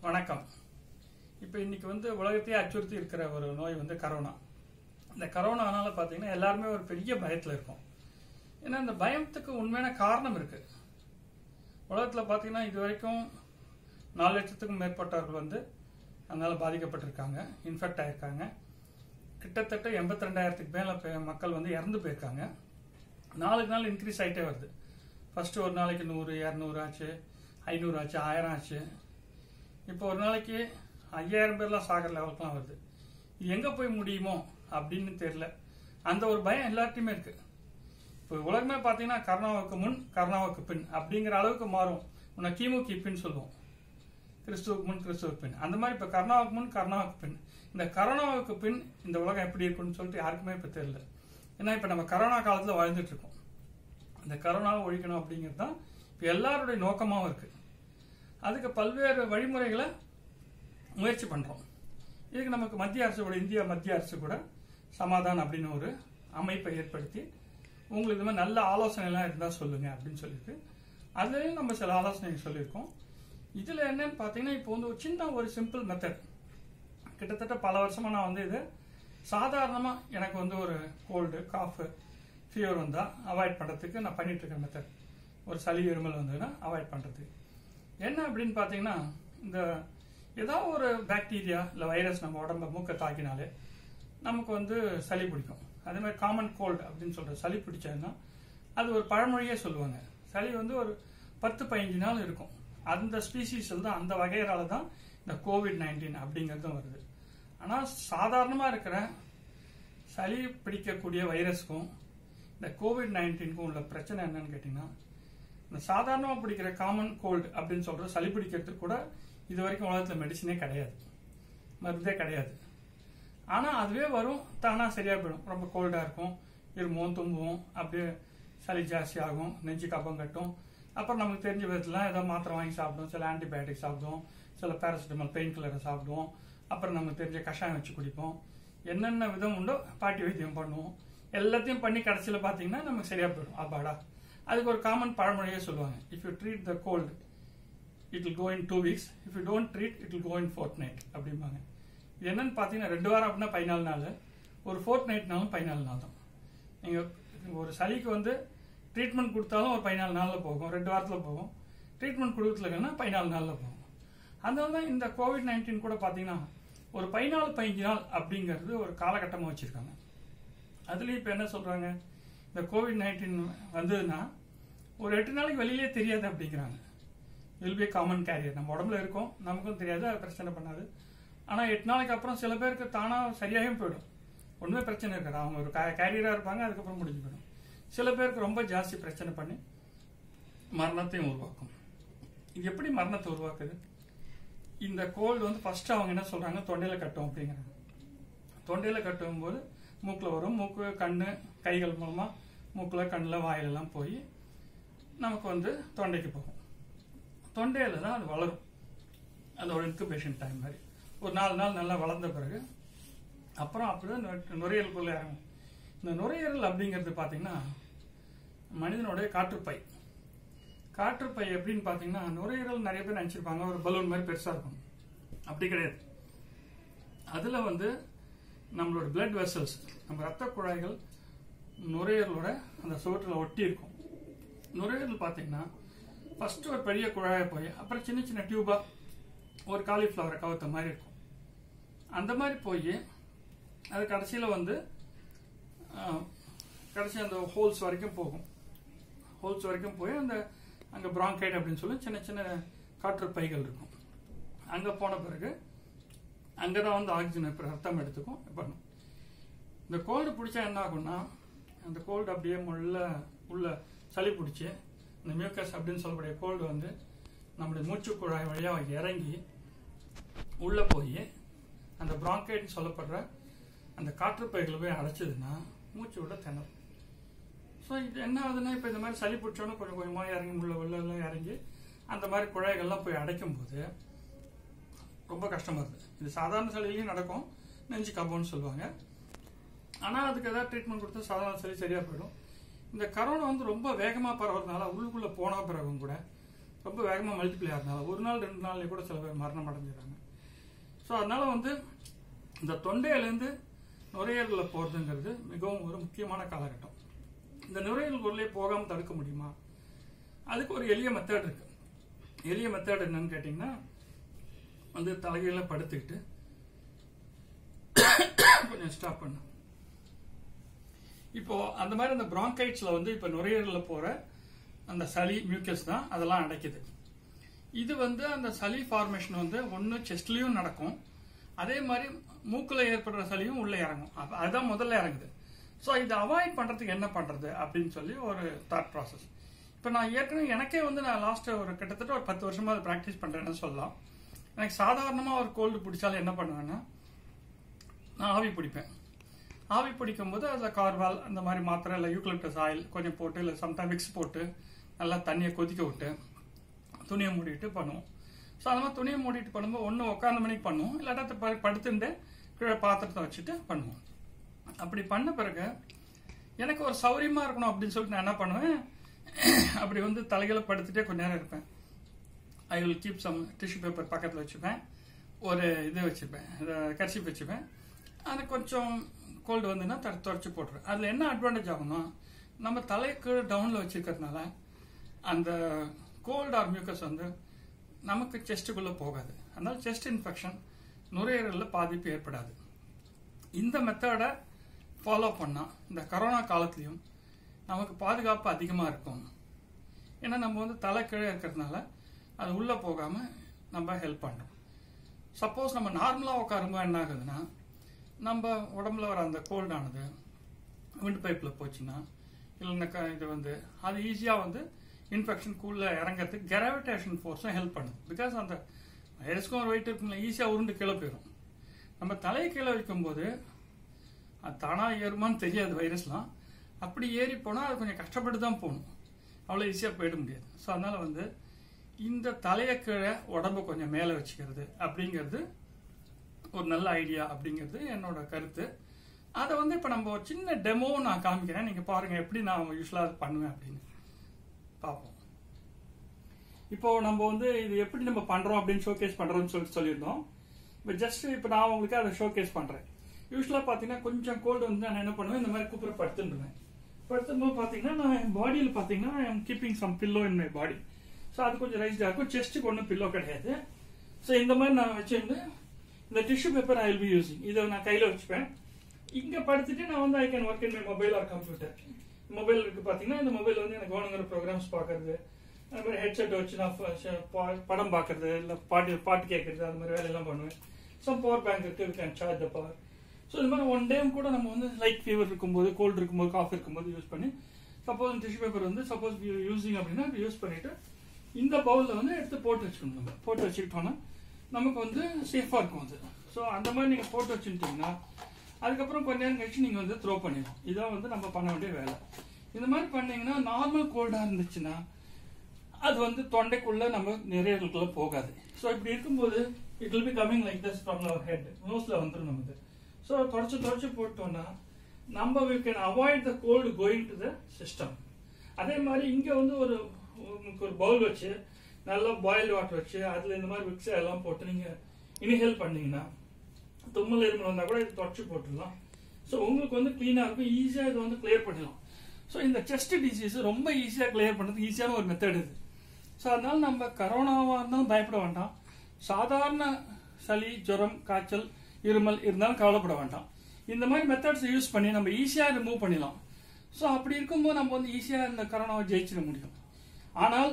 வணக்கம் இப்போ இன்னைக்கு வந்து உலகத்தையே அச்சுறுத்தி இருக்கிற ஒரு நோய் வந்து கரோனா இந்த கரோனானால பார்த்தீங்கன்னா எல்லாருமே ஒரு பெரிய பயத்தில் இருக்கோம் ஏன்னா இந்த பயத்துக்கு உண்மையான காரணம் இருக்கு உலகத்தில் பார்த்தீங்கன்னா இது வரைக்கும் நாலு லட்சத்துக்கும் மேற்பட்டவர்கள் வந்து அதனால பாதிக்கப்பட்டிருக்காங்க இன்ஃபெக்ட் ஆயிருக்காங்க கிட்டத்தட்ட எண்பத்தி ரெண்டாயிரத்துக்கு மேலே மக்கள் வந்து இறந்து போயிருக்காங்க நாளுக்கு நாள் இன்க்ரீஸ் ஆகிட்டே வருது ஃபர்ஸ்ட் ஒரு நாளைக்கு நூறு இரநூறு ஆச்சு ஐநூறு ஆச்சு ஆயிரம் ஆச்சு இப்போ ஒரு நாளைக்கு ஐயாயிரம் பேர்லாம் சாகிற லெவலுக்குலாம் வருது இது எங்கே போய் முடியுமோ அப்படின்னு தெரியல அந்த ஒரு பயம் எல்லார்ட்டையுமே இருக்கு இப்போ உலகமே பார்த்தீங்கன்னா கருணாவுக்கு முன் கருணாவுக்கு பின் அப்படிங்கிற அளவுக்கு மாறும் உன்னை கிமு கிப்பின்னு சொல்லுவோம் கிறிஸ்துவுக்கு முன் கிறிஸ்துவுக்கு பின் அந்த மாதிரி இப்போ கருணாவுக்கு முன் கருணாவுக்கு பின் இந்த கரோனாவுக்கு பின் இந்த உலகம் எப்படி இருக்குன்னு சொல்லிட்டு யாருக்குமே இப்போ தெரியல ஏன்னா இப்போ நம்ம கரோனா காலத்தில் வாழ்ந்துட்டு இருக்கோம் இந்த கரோனாவை ஒழிக்கணும் அப்படிங்கிறது தான் இப்போ எல்லாருடைய நோக்கமாகவும் இருக்கு அதுக்கு பல்வேறு வழிமுறைகளை முயற்சி பண்ணுறோம் இதுக்கு நமக்கு மத்திய அரசு கூட இந்திய மத்திய அரசு கூட சமாதானம் அப்படின்னு ஒரு அமைப்பை ஏற்படுத்தி உங்களுக்கு இது மாதிரி நல்ல ஆலோசனைலாம் இருந்தால் சொல்லுங்க அப்படின்னு சொல்லிட்டு அதுலேயும் நம்ம சில ஆலோசனைகள் சொல்லியிருக்கோம் இதில் என்னன்னு பார்த்தீங்கன்னா இப்போ வந்து ஒரு சின்ன ஒரு சிம்பிள் மெத்தட் கிட்டத்தட்ட பல வருஷமாக நான் வந்து இது சாதாரணமாக எனக்கு வந்து ஒரு கோல்டு காஃபு ஃபீவர் வந்தால் அவாய்ட் பண்ணுறதுக்கு நான் பண்ணிட்டு இருக்க மெத்தட் ஒரு சளி இருமல் வந்ததுன்னா அவாய்ட் பண்ணுறதுக்கு என்ன அப்படின்னு பார்த்தீங்கன்னா இந்த ஏதாவது ஒரு பாக்டீரியா இல்லை வைரஸ் நம்ம உடம்ப மூக்கை தாக்கினாலே நமக்கு வந்து சளி பிடிக்கும் அதே மாதிரி காமன் கோல்டு அப்படின்னு சொல்ற சளி பிடிச்சதுன்னா அது ஒரு பழமொழியே சொல்லுவாங்க சளி வந்து ஒரு பத்து பதினஞ்சு நாள் இருக்கும் அந்த ஸ்பீசிஸில் தான் அந்த வகையறால தான் இந்த கோவிட் நைன்டீன் அப்படிங்கிறதும் வருது ஆனால் சாதாரணமாக இருக்கிற சளி பிடிக்கக்கூடிய வைரஸ்க்கும் இந்த கோவிட் நைன்டீனுக்கும் உள்ள பிரச்சனை என்னன்னு கேட்டிங்கன்னா இந்த சாதாரணமாக பிடிக்கிற காமன் கோல்டு அப்படின்னு சொல்ற சளி பிடிக்கிறதுக்கு கூட இது வரைக்கும் உலகத்தில் மெடிசனே கிடையாது மருந்தே கிடையாது ஆனால் அதுவே வரும் தானாக சரியாக போயிடும் ரொம்ப கோல்டாக இருக்கும் இருமும் தும்புவோம் அப்படியே சளி ஜாஸ்தி ஆகும் நெஞ்சு கப்பம் கட்டும் அப்புறம் நமக்கு தெரிஞ்ச விதத்துலாம் ஏதோ மாத்திரை வாங்கி சாப்பிடுவோம் சில ஆன்டிபயோட்டிக் சாப்பிடுவோம் சில பேராசிட்டமால் பெயின் கில்லரை சாப்பிடுவோம் அப்புறம் நமக்கு தெரிஞ்ச கஷாயம் வச்சு குடிப்போம் என்னென்ன விதம் உண்டோ பாட்டி வைத்தியம் பண்ணுவோம் எல்லாத்தையும் பண்ணி கடைசியில் பார்த்தீங்கன்னா நமக்கு சரியாக போயிடும் அப்பாடா அதுக்கு ஒரு காமன் பழமொழியே சொல்லுவாங்க if you treat the cold it will go in two weeks if you don't treat it will go in fortnight அப்படிம்பாங்க இது என்னன்னு பார்த்தீங்கன்னா ரெண்டு வாரம் அப்படின்னா பதினாலு நாள் ஒரு ஃபோர்த் நைட்னாலும் பதினாலு நாள் தான் நீங்கள் ஒரு சளிக்கு வந்து ட்ரீட்மெண்ட் கொடுத்தாலும் ஒரு பதினாலு நாளில் போகும் ரெண்டு வாரத்தில் போகும் ட்ரீட்மெண்ட் கொடுக்கலன்னா பதினாலு நாளில் போகும் அதனால தான் இந்த கோவிட் நைன்டீன் கூட பார்த்தீங்கன்னா ஒரு பதினாலு பதினஞ்சு நாள் அப்படிங்கிறது ஒரு காலகட்டமாக வச்சுருக்காங்க அதுலேயும் இப்போ என்ன சொல்கிறாங்க இந்த கோவிட் நைன்டீன் வந்ததுன்னா ஒரு எட்டு நாளைக்கு வெளியிலே தெரியாது அப்படிங்கிறாங்க வில் பி காமன் கேரியர் நம்ம உடம்புல இருக்கோம் நமக்கும் தெரியாது அது பிரச்சனை பண்ணாது ஆனால் எட்டு நாளைக்கு அப்புறம் சில பேருக்கு தானாக சரியாகவும் போயிடும் ஒன்றுமே பிரச்சனை இருக்காது அவங்க ஒரு கேரியராக இருப்பாங்க அதுக்கப்புறம் முடிஞ்சு போயிடும் சில பேருக்கு ரொம்ப ஜாஸ்தி பிரச்சனை பண்ணி மரணத்தையும் உருவாக்கும் இது எப்படி மரணத்தை உருவாக்குது இந்த கோல்டு வந்து ஃபர்ஸ்ட் அவங்க என்ன சொல்றாங்க தொண்டையில கட்டும் அப்படிங்கிறாங்க தொண்டையில கட்டும் போது மூக்கில் வரும் மூக்கு கண்ணு கைகள் மூலமா மூக்கில் கண்ணில் வாயிலெல்லாம் போய் நமக்கு வந்து தொண்டைக்கு போகும் தொண்டையில தான் அது வளரும் அதோட இன்குபேஷன் டைம் மாதிரி ஒரு நாலு நாள் நல்லா வளர்ந்த பிறகு அப்புறம் அப்படிதான் நு- நுரையீரலுக்குள்ள இறங்கும் இந்த நுரையீரல் அப்படிங்கிறது பார்த்தீங்கன்னா மனிதனுடைய காற்றுப்பை காற்றுப்பை எப்படின்னு பார்த்தீங்கன்னா நுரையீரல் நிறைய பேர் நினச்சிருப்பாங்க ஒரு பலூன் மாதிரி பெருசாக இருக்கும் அப்படி கிடையாது அதில் வந்து நம்மளோட பிளட் வெசல்ஸ் நம்ம ரத்த குழாய்கள் நுரையீரலோட அந்த சுவற்றில் ஒட்டி இருக்கும் நுரையீரல் பார்த்தீங்கன்னா ஃபர்ஸ்ட் ஒரு பெரிய குழாயை போய் அப்புறம் சின்ன சின்ன டியூபா ஒரு காலிஃப்ளவரை கவுத்த மாதிரி இருக்கும் அந்த மாதிரி போய் அது கடைசியில் வந்து ஆஹ், கடைசி அந்த ஹோல்ஸ் வரைக்கும் போகும் ஹோல்ஸ் வரைக்கும் போய் அந்த அங்கே பிராங்கைட் அப்படின்னு சொல்லி சின்ன சின்ன காற்று பைகள் இருக்கும் அங்கே போன பிறகு அங்கே தான் வந்து ஆக்சிஜன் இப்போ ரத்தம் எடுத்துக்கும் பண்ணும் இந்த கோல்டு பிடிச்சா என்ன ஆகும்னா அந்த கோல்டு அப்படியே உள்ள உள்ள சளி பிடிச்சி இந்த மியூக்கஸ் அப்படின்னு சொல்லக்கூடிய கோல்டு வந்து நம்முடைய மூச்சு குழாய் வழியாக இறங்கி உள்ளே போய் அந்த பிராங்கைட்னு சொல்லப்படுற அந்த காற்றுப்பைகளை போய் அடைச்சதுன்னா மூச்சு விட திணறும் ஸோ இது என்ன ஆகுதுன்னா இப்போ இந்த மாதிரி சளி பிடிச்சோன்னா கொஞ்சம் கொஞ்சமாக இறங்கி உள்ள உள்ளெல்லாம் இறங்கி அந்த மாதிரி குழாய்கள்லாம் போய் அடைக்கும் போது ரொம்ப கஷ்டமா இருக்குது இது சாதாரண சளிலையும் நடக்கும் நெஞ்சு கபோன்னு சொல்லுவாங்க ஆனால் அதுக்கு ஏதாவது ட்ரீட்மெண்ட் கொடுத்தா சாதாரண சளி சரியாக போயிடும் இந்த கரோனா வந்து ரொம்ப வேகமாக பரவுறதுனால உள்ளுக்குள்ளே போன பிறகும் கூட ரொம்ப வேகமாக மல்டிப்ளை ஆகிறதுனால ஒரு நாள் ரெண்டு நாள்லேயே கூட சில பேர் மரணம் அடைஞ்சிடறாங்க ஸோ அதனால வந்து இந்த தொண்டையிலேருந்து நுரையீரலில் போகிறதுங்கிறது மிகவும் ஒரு முக்கியமான காலகட்டம் இந்த நுரையீரல் உள்ளே போகாமல் தடுக்க முடியுமா அதுக்கு ஒரு எளிய மெத்தட் இருக்கு எளிய மெத்தட் என்னன்னு கேட்டிங்கன்னா வந்து தலைகீழ படுத்துக்கிட்டு கொஞ்சம் ஸ்டாப் பண்ணு இப்போ அந்த மாதிரி அந்த பிராங்கைட்ஸ்ல வந்து இப்போ நுரையீரலில் போற அந்த சளி மியூக்கஸ் தான் அதெல்லாம் அடைக்குது இது வந்து அந்த சளி ஃபார்மேஷன் வந்து ஒன்று செஸ்ட்லயும் நடக்கும் அதே மாதிரி மூக்கில் ஏற்படுற சளியும் உள்ள இறங்கும் அப்ப அதுதான் முதல்ல இறங்குது ஸோ இதை அவாய்ட் பண்றதுக்கு என்ன பண்றது அப்படின்னு சொல்லி ஒரு தாட் ப்ராசஸ் இப்போ நான் ஏற்கனவே எனக்கே வந்து நான் லாஸ்ட் ஒரு கிட்டத்தட்ட ஒரு பத்து வருஷமா அதை ப்ராக்டிஸ் பண்றேன்னு சொல்லலாம் எனக்கு சாதாரணமாக ஒரு கோல்டு பிடிச்சாலும் என்ன பண்ணுவேன்னா நான் ஆவி பிடிப்பேன் ஆவி பிடிக்கும் போது அதில் கார்வால் அந்த மாதிரி மாத்திரை இல்லை யூக்லிப்டஸ் ஆயில் கொஞ்சம் போட்டு இல்லை சம்டைம் விக்ஸ் போட்டு நல்லா தண்ணியை கொதிக்க விட்டு துணியை மூடிட்டு பண்ணுவோம் ஸோ அந்த மாதிரி துணியை மூடிட்டு பண்ணும்போது ஒன்று உட்காந்த மணிக்கு பண்ணுவோம் இல்லாட்டா ப- படுத்துட்டு கீழே பாத்திரத்தை வச்சுட்டு பண்ணுவோம் அப்படி பண்ண பிறகு எனக்கு ஒரு சௌரியமா இருக்கணும் அப்படின்னு சொல்லிட்டு நான் என்ன பண்ணுவேன் அப்படி வந்து தலைகளை படுத்துட்டே கொஞ்ச நேரம் இருப்பேன் I will keep some tissue paper பக்கத்தில் வச்சுப்பேன் ஒரு இது வச்சுப்பேன் கர்ச்சிப் வச்சுப்பேன் அது கொஞ்சம் கோல்டு வந்துன்னா தர துடைச்சி போட்டுருவேன் அதில் என்ன அட்வான்டேஜ் ஆகும்னா நம்ம தலைக்கு டவுனில் வச்சிருக்கிறதுனால அந்த கோல்டு ஆர் மியூக்கஸ் வந்து நமக்கு செஸ்ட்டுக்குள்ளே போகாது அதனால செஸ்ட் இன்ஃபெக்ஷன் நுரையீரலில் பாதிப்பு ஏற்படாது இந்த மெத்தடை ஃபாலோ பண்ணால் இந்த கரோனா காலத்துலேயும் நமக்கு பாதுகாப்பு அதிகமாக இருக்கும் ஏன்னா நம்ம வந்து தலை கீழே இருக்கிறதுனால அது உள்ளே போகாமல் நம்ம ஹெல்ப் பண்ணுறோம் சப்போஸ் நம்ம நார்மலாக உட்காரும்போது என்ன ஆகுதுன்னா நம்ம உடம்புல வர அந்த கோல்டானது விண்ட் பைப்பில் போச்சுன்னா இல்லைன்னாக்கா இது வந்து அது ஈஸியாக வந்து இன்ஃபெக்ஷன் கூல்ல இறங்கிறதுக்கு கிராவிடேஷன் ஃபோர்ஸும் ஹெல்ப் பண்ணுது பிகாஸ் அந்த வைரஸ்க்கும் ஒரு வெயிட் இருக்குங்களா ஈஸியாக உருண்டு கீழே போயிடும் நம்ம தலையை கீழே வைக்கும்போது அது தானா ஏறுமான்னு தெரியாது வைரஸ்லாம் அப்படி ஏறி போனால் அது கொஞ்சம் கஷ்டப்பட்டு தான் போகணும் அவ்வளோ ஈஸியாக போயிட முடியாது ஸோ அதனால வந்து இந்த தலையை கீழே உடம்ப கொஞ்சம் மேலே வச்சுக்கிறது அப்படிங்கிறது ஒரு நல்ல ஐடியா அப்படிங்கிறது என்னோட கருத்து அதை வந்து இப்போ நம்ம ஒரு சின்ன டெமோ நான் காமிக்கிறேன் நீங்கள் பாருங்கள் எப்படி நான் யூஸ்வலாக அது பண்ணுவேன் அப்படின்னு பார்ப்போம் இப்போ நம்ம வந்து இது எப்படி நம்ம பண்றோம் அப்படின்னு ஷோகேஸ் பண்றோம்னு சொல்லிட்டு சொல்லியிருந்தோம் இப்போ ஜஸ்ட் இப்போ நான் உங்களுக்கு அதை ஷோகேஸ் பண்றேன் யூஸ்வலாக பார்த்தீங்கன்னா கொஞ்சம் கோல்டு வந்து நான் என்ன பண்ணுவேன் இந்த மாதிரி கூப்பிட படுத்துருவேன் படுத்தும்போது பார்த்தீங்கன்னா நான் என் பாடியில் பார்த்தீங்கன்னா I am keeping some pillow in my body so அது கொஞ்சம் ரைஸ்டாக இருக்கும் செஸ்ட்டுக்கு ஒன்றும் பில்லோ கிடையாது ஸோ இந்த மாதிரி நான் வச்சிருந்து இந்த tissue paper I will be using இதை நான் கையில் வச்சுப்பேன் இங்கே படுத்துட்டு நான் வந்து I can work in my mobile or computer mobile இருக்கு பார்த்தீங்கன்னா இந்த மொபைல் வந்து எனக்கு வேணுங்கிற ப்ரோக்ராம்ஸ் பார்க்கறது அந்த மாதிரி ஹெட்செட் வச்சு நான் ஃப- ஷ- பா- படம் பார்க்கறது இல்லை பாட்டு பாட்டு கேட்கறது அந்த மாதிரி வேலையெல்லாம் பண்ணுவேன் ஸோ பவர் பேங்க் இருக்கு we can charge the power so இந்த மாதிரி ஒன் டைம் கூட நம்ம வந்து லைட் ஃபீவர் இருக்கும்போது கோல்டு இருக்கும்போது காஃப் இருக்கும்போது யூஸ் பண்ணி சப்போஸ் டிஷ்யூ பேப்பர் வந்து சப்போஸ் யூஸிங் அப்படின்னா யூஸ் பண்ணிட்டு இந்த பவுலில் வந்து எடுத்து போட்டு வச்சுக்கணும் நம்ம போட்டு வச்சுக்கிட்டோம்னா நமக்கு வந்து சேஃபாக இருக்கும் அது ஸோ அந்த மாதிரி நீங்கள் போட்டு வச்சுக்கிட்டீங்கன்னா அதுக்கப்புறம் கொஞ்ச நேரம் கழிச்சு நீங்கள் வந்து த்ரோ பண்ணிடணும் இதான் வந்து நம்ம பண்ண வேண்டிய வேலை இந்த மாதிரி பண்ணீங்கன்னா நார்மல் கோல்டாக இருந்துச்சுன்னா அது வந்து தொண்டைக்குள்ள நம்ம நிறையக்குள்ள போகாது ஸோ இப்படி இருக்கும்போது it will be coming like this from our head நோஸ்ல வந்துடும் நமக்கு ஸோ தொடச்சு தொடச்சு போட்டோம்னா நம்ம we can avoid the cold going to the system அதே மாதிரி இங்க வந்து ஒரு உங்களுக்கு ஒரு பவுல் வச்சு நல்லா பாயில்டு வாட்டர் வச்சு அதுல இந்த மாதிரி விக்ஸ் எல்லாம் போட்டு நீங்க இனிஹேல் பண்ணீங்கன்னா தும்மல் இருமல் வந்தா கூட இது தொடச்சு போட்டுடலாம் ஸோ உங்களுக்கு வந்து க்ளீனாக இருக்கும் ஈஸியாக இதை வந்து கிளியர் பண்ணிடலாம் ஸோ இந்த செஸ்ட் டிசீஸ் ரொம்ப ஈஸியாக கிளியர் பண்ணுறதுக்கு ஈஸியான ஒரு மெத்தட் இது ஸோ அதனால நம்ம கரோனாவாக இருந்தாலும் பயப்பட வேண்டாம் சாதாரண சளி ஜுரம் காய்ச்சல் இருமல் இருந்தாலும் கவலைப்பட வேண்டாம் இந்த மாதிரி மெத்தட்ஸ் யூஸ் பண்ணி நம்ம ஈஸியாக ரிமூவ் பண்ணிடலாம் ஸோ அப்படி இருக்கும்போது நம்ம வந்து ஈஸியாக இந்த கரோனாவை ஜெயிச்சிட முடியும் ஆனால்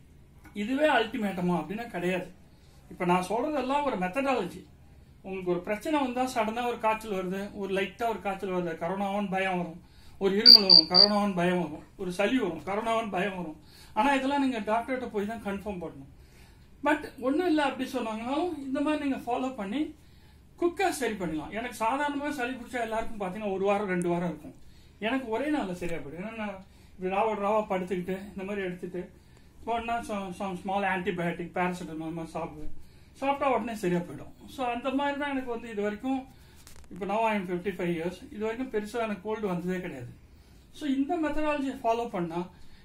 இதுவே அல்டிமேட்டமா அப்படின்னா கிடையாது இப்போ நான் சொல்றதெல்லாம் ஒரு மெத்தடாலஜி உங்களுக்கு ஒரு பிரச்சனை வந்தா சடனா ஒரு காய்ச்சல் வருது ஒரு லைட்டா ஒரு காய்ச்சல் வருது கரோனாவான் பயம் வரும் ஒரு இருமல் வரும் கரோனாவான் பயம் வரும் ஒரு சளி வரும் கரோனாவான் பயம் வரும் ஆனா இதெல்லாம் நீங்க டாக்டர்கிட்ட போய் தான் கன்ஃபார்ம் பண்ணணும் பட் ஒன்றும் இல்லை அப்படி சொன்னாங்கனாலும் இந்த மாதிரி நீங்க ஃபாலோ பண்ணி குக்கா சரி பண்ணிடலாம் எனக்கு சாதாரணமாக சளி பிடிச்சா எல்லாருக்கும் பார்த்தீங்கன்னா ஒரு வாரம் ரெண்டு வாரம் இருக்கும் எனக்கு ஒரே நாளில் சரியா போயிடும் ஏன்னா நான் இப்படி ராவா ராவா படுத்துக்கிட்டு இந்த மாதிரி எடுத்துட்டு உடனே சம் ஸ்மால் ஆன்டிபயோட்டிக் பேராசிட்டமால் மாதிரி சாப்பிடுவேன் சாப்பிட்டா உடனே சரியா போயிடும் ஸோ அந்த மாதிரி தான் எனக்கு வந்து இது வரைக்கும் இப்போ நான் ஐம் ஃபிஃப்டி ஃபைவ் இயர்ஸ் இது வரைக்கும் பெருசாக எனக்கு கோல்டு வந்ததே கிடையாது ஸோ இந்த மெத்தடாலஜியை ஃபாலோ பண்ணால்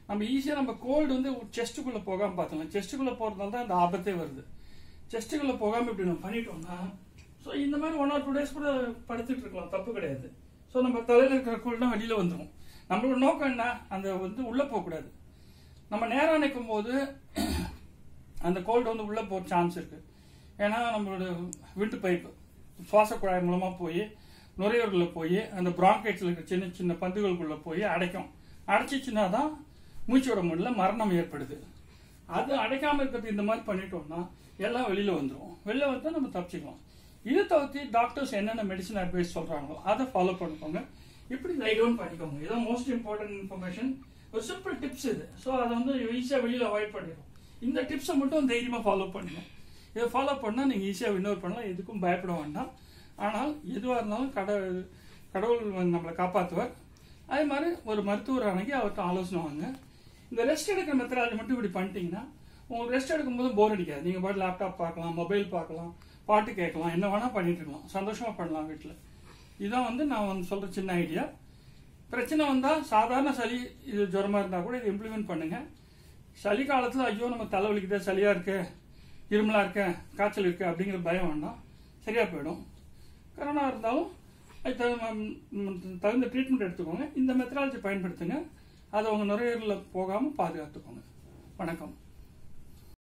நம்ம ஈஸியாக நம்ம கோல்டு வந்து செஸ்ட்டுக்குள்ளே போகாமல் பார்த்துக்கலாம் செஸ்ட்டுக்குள்ளே போகிறதால தான் இந்த ஆபத்தே வருது செஸ்ட்டுக்குள்ளே போகாமல் இப்படி நம்ம பண்ணிட்டோம்னா ஸோ இந்த மாதிரி ஒன் ஆர் டூ டேஸ் கூட படுத்துட்டு இருக்கலாம் தப்பு கிடையாது ஸோ நம்ம தலையில் இருக்கிற கோல்டுலாம் வெளியில் வந்துடும் நம்மளோட நோக்கம் என்ன அந்த வந்து உள்ளே போகக்கூடாது நம்ம நேரம் நிற்கும் போது அந்த கோல்டு வந்து உள்ளே போக சான்ஸ் இருக்கு ஏன்னா நம்மளோட விண்டு பைப்பு சுவாச குழாய் மூலமாக போய் நுரையீரலில் போய் அந்த பிராங்கைட்ஸில் இருக்கிற சின்ன சின்ன பந்துகளுக்குள்ளே போய் அடைக்கும் அடைச்சிச்சுன்னா தான் மூச்சு விட முடியல மரணம் ஏற்படுது அது அடைக்காமல் இருக்கிறது இந்த மாதிரி பண்ணிட்டோம்னா எல்லாம் வெளியில் வந்துடும் வெளில வந்து நம்ம தப்பிச்சுக்கலாம் இதை தவிர்த்து டாக்டர்ஸ் என்னென்ன மெடிசன் அட்வைஸ் சொல்கிறாங்களோ அதை ஃபாலோ பண்ணிக்கோங்க இப்படி லை டவுன் பண்ணிக்கோங்க இதான் மோஸ்ட் இம்பார்ட்டன்ட் இன்ஃபர்மேஷன் ஒரு சிம்பிள் டிப்ஸ் இது ஸோ அதை வந்து ஈஸியாக வெளியில் அவாய்ட் பண்ணிடும் இந்த டிப்ஸை மட்டும் தைரியமாக ஃபாலோ பண்ணுங்கள் இதை ஃபாலோ பண்ணால் நீங்கள் ஈஸியாக வின்னோர் பண்ணலாம் எதுக்கும் பயப்பட வேண்டாம் ஆனால் எதுவாக இருந்தாலும் கட கடவுள் வந்து நம்மளை காப்பாற்றுவார் அதே மாதிரி ஒரு மருத்துவர் அணுகி அவர்கிட்ட ஆலோசனை வாங்க இந்த ரெஸ்ட் எடுக்கிற மெத்தடாலஜி மட்டும் இப்படி பண்ணிட்டீங்கன்னா உங்களுக்கு ரெஸ்ட் எடுக்கும்போது போர் அடிக்காது நீங்கள் பாட்டு லேப்டாப் பார்க்கலாம் மொபைல் பார்க்கலாம் பாட்டு கேட்கலாம் என்ன வேணால் பண்ணிட்டு இருக்கலாம் சந்தோஷமாக பண்ணலாம் வீட்டில் இதான் வந்து நான் வந்து சொல்கிற சின்ன ஐடியா பிரச்சனை வந்தால் சாதாரண சளி இது ஜுரமாக இருந்தால் கூட இதை இம்ப்ளிமெண்ட் பண்ணுங்கள் சளி காலத்தில் ஐயோ நம்ம தலைவலிக்குதே சளியாக இருக்கு இருமலாக இருக்க காய்ச்சல் இருக்கு அப்படிங்கிற பயம் வேண்டாம் சரியாக போயிடும் கொரோனா இருந்தாலும் அது தகுந்த ம், தகுந்த ட்ரீட்மெண்ட் எடுத்துக்கோங்க இந்த மெத்தடாலஜி பயன்படுத்துங்க அதை உங்கள் நுரையீரலில் போகாமல் பாதுகாத்துக்கோங்க வணக்கம்